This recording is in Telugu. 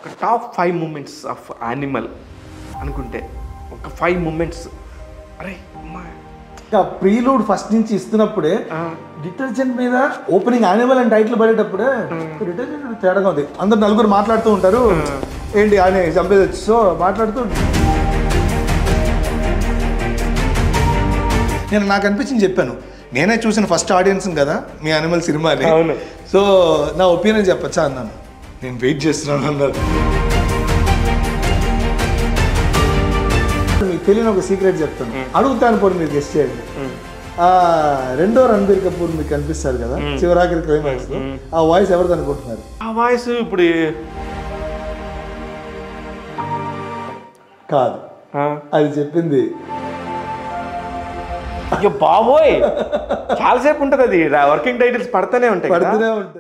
ఒక top five moments of Animal అనుకుంటే ఒక ఫైవ్ మూమెంట్స్ అరే అమ్మా ఇంకా ప్రీలూడ్ ఫస్ట్ నుంచి ఇస్తున్నప్పుడే డిటర్జెంట్ మీద ఓపెనింగ్ యానిమల్ అని టైటిల్ పడేటప్పుడే డిటర్జెంట్ తేడాగా ఉంది అందరు నలుగురు మాట్లాడుతూ ఉంటారు ఏంటి అని చంపేది సో మాట్లాడుతూ నేను నాకు అనిపించింది చెప్పాను నేనే చూసిన ఫస్ట్ ఆడియన్స్ కదా మీ యానిమల్ సినిమాని అవును. సో నా ఒపీనియన్ చెప్పచ్చా అన్నాను నేను వెయిట్ చేస్తున్నాను అన్నారు మీకు తెలియని ఒక సీక్రెట్ చెప్తాను అడుగుతాను పోనీ మీరు గెస్ట్ చేయండి ఆ రెండో రణబీర్ కపూర్ మీకు కనిపిస్తారు కదా చివరాఖరి క్లైమాక్స్ లో ఆ వాయిస్ ఎవరిది అనుకుంటున్నారు ఆ వాయిస్ ఇప్పుడు కాదు ఆ, అది చెప్పింది అయ్యో బాబోయ్ చాలాసేపు ఉంటుంది అది వర్కింగ్ టైటిల్స్ పడుతూనే ఉంటాయి కదా పడుతూనే ఉంటుంది